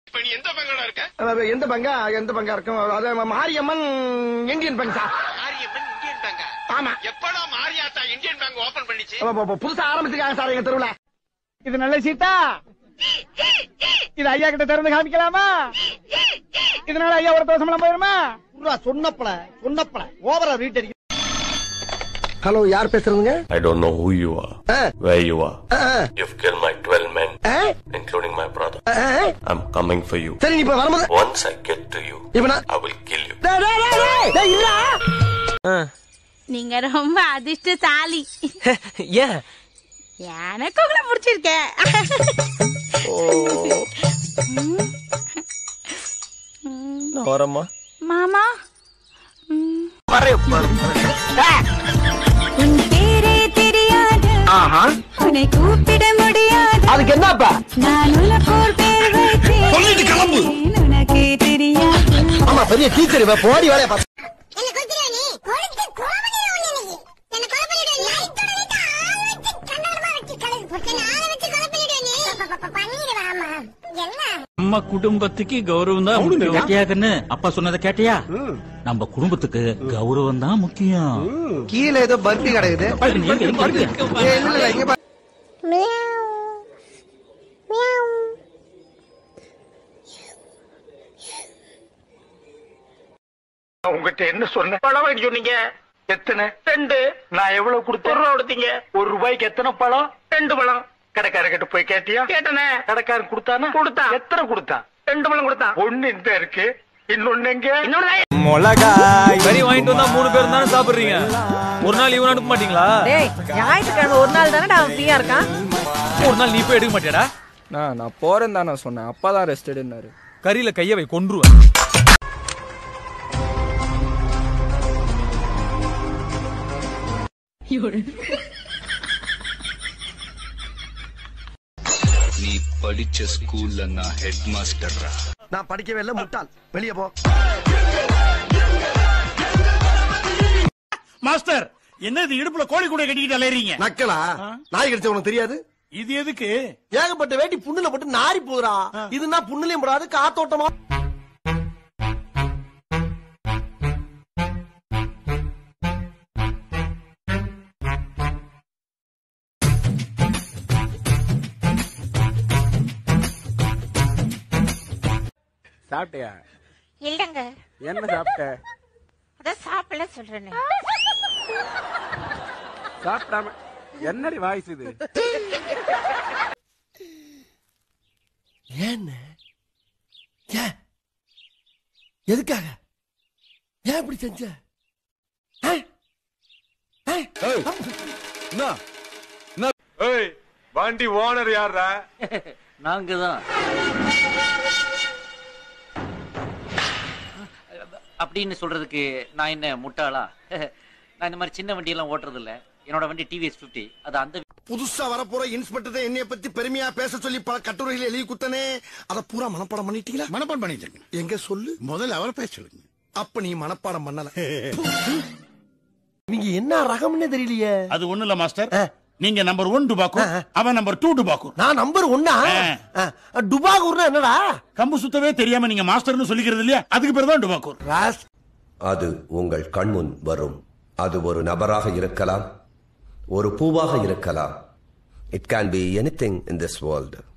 இப்ப நீ எந்த பங்கடா இருக்க அதாவது எந்த பங்கா எந்த பங்கா இருக்கும் அது Mariamman Indian bank sir Mariamman Indian பேங்கா ஆமா எப்படா மாரியாத்தா இந்தியன் பேங்க் ஓபன் பண்ணிச்சு அப்ப, அப்ப, புதுசா ஆரம்பிச்சிருக்காங்க சார் எங்க தெருவுல இது நல்ல சீட்டா இது ஐயா கிட்ட திறந்து காமிக்கலாமா இதனால ஐயா ஒரு தோசமெல்லாம் போயிருமா சொன்னப்பல சொன்னப்பல ஓவரா ரீட் அடிக்க ஹலோ யார் பேசுறதுங்க I don't know who you are, ah, where you are. Ah, ah, You've killed my 12 men, ah, including my brother. Ah, ah. I'm coming for you. சரி நீ இப்ப வரும்போது Once I get to you, இப்ப நான் I will kill you. டேய், டேய், டேய், டேய், டேய், இல்ல நீங்க ரொம்ப அதிர்ஷ்டசாலி ஏன் எனக்கு உங்களை பிடிச்சிருக்கேன் நான் வரேம்மா மாமா ம். உன் பேரே தெரியாது உன்னை கூப்பிட முடியாது அதுக்கு என்னப்பா நான் உனக்கோர் பேர் வைத்தேன் உனக்கே தெரியாது ஆமா பெரிய டீச்சர் இவ போடி வேலைய பாத்து என்ன கொத்திரா நீ கொளுத்து கோபடி உன்னை என்ன கொலை பண்ணிடு லைட்டோட விட்டு ஆள வச்சு கண்டாலமா வச்சு கலந்து போட்டு ஆள வச்சு கொலை பண்ணிடு நீ பண்ணிடுவாமா என்ன நம்ம குடும்பத்துக்கு கௌரவம் தான் முக்கியம் கேட்டியா கண்ணு அப்பா சொன்னதை கேட்டியா நம்ம குடும்பத்துக்கு கௌரவம் தான் முக்கியம் கீழே ஏதோ பர்த்தி கிடக்குது எங்க, எங்க, எங்க? ஏய், இல்ல இல்ல இங்க பாரு. உங்ககிட்ட என்ன சொன்னேன் பழம் வாங்கி சொன்னீங்க எத்தனை ரெண்டு நான் எவ்வளவு கொடுத்தேன் ஒரு ரூபா கொடுத்தீங்க ஒரு ரூபாய்க்கு எத்தனை பழம் ரெண்டு பழம் கடைக்காரர்கிட்ட போய் கேட்டியா கேட்டனே கடைக்காரன் கொடுத்தானா கொடுத்தான் எத்தனை கொடுத்தான் ரெண்டு பழம் கொடுத்தான் ஒண்ணு இந்த இருக்கு இன்னொன்னு எங்க இன்னொன்னு கறி வாங்கிட்டு வந்தா மூணு பேரும் தானே சாப்பிடுறீங்க ஒரு நாள் இவன் அனுப்ப மாட்டீங்களா டேய் ஞாயிற்றுக்கிழமை ஒரு நாள் தானே அவன் ஃப்ரீயா இருக்கான் ஒரு நாள் நீ போய் எடுக்க மாட்டியாடா நான் நான் போறேன் தான் நான் சொன்னேன் அப்பா தான் ரெஸ்ட் எடுனாரு கறியில கைய வை கொன்றுவேன் நீ படிச்ச ஸ்கூல்ல நான் ஹெட் மாஸ்டர்ரா நான் படிக்கவே இல்ல முட்டாள் வெளிய போ மாஸ்டர் என்ன இது இடுப்புல கோழி கூட கட்டிக்கிட்டு அலையறீங்க நக்கலா நாய் கடிச்ச உனக்கு தெரியாது இது எதுக்கு ஏகப்பட்ட வேட்டி புண்ணுல போட்டு நாரி போகுதுடா இதுனா புண்ணுலயும் போடாது காத்தோட்டமா சாப்பிட்டியா இல்லங்க என்ன சாப்பிட்ட அதான் சாப்பிடல சொல்றேனே சாப்பிடாம என்னடி வாய்ஸ் இது ஏன்னு ஏன் எதுக்காக ஏன் இப்படி செஞ்ச ஏய்? ஏய்? ஏய் வண்டி ஓனர் யாரா நாங்க தான் அப்படின்னு சொல்றதுக்கு நான் என்ன முட்டாளா நான் இந்த மாதிரி சின்ன வண்டி எல்லாம் ஓட்டுறது இல்ல என்னோட வண்டி டிவிஎஸ் பிப்டி அது அந்த புதுசா வரப்போற இன்ஸ்பெக்டர் என்னைய பத்தி பெருமையா பேச சொல்லி பல கட்டுரைகள் எழுதி குத்தனே அத பூரா மனப்பாடம் பண்ணிட்டீங்களா மனப்பான் பண்ணிட்டேங்க எங்க சொல்லு முதல்ல அவரை பேச சொல்லுங்க அப்ப நீ மனப்பாடம் பண்ணல நீங்க என்ன ரகம்னே தெரியலையே அது ஒண்ணு இல்ல மாஸ்டர் நீங்க நம்பர் ஒன் டுபாக்கும் அவன் நம்பர் டூ டுபாக்கும் நான் நம்பர் ஒன்னா டுபாகூர்னா என்னடா கம்பு சுத்தவே தெரியாம நீங்க மாஸ்டர்னு சொல்லிக்கிறது இல்லையா அதுக்கு பேர் தான் டுபாக்கூர் ராஸ் அது உங்கள் கண்முன் வரும் அது ஒரு நபராக இருக்கலாம் ஒரு பூவாக இருக்கலாம் it can be anything in this world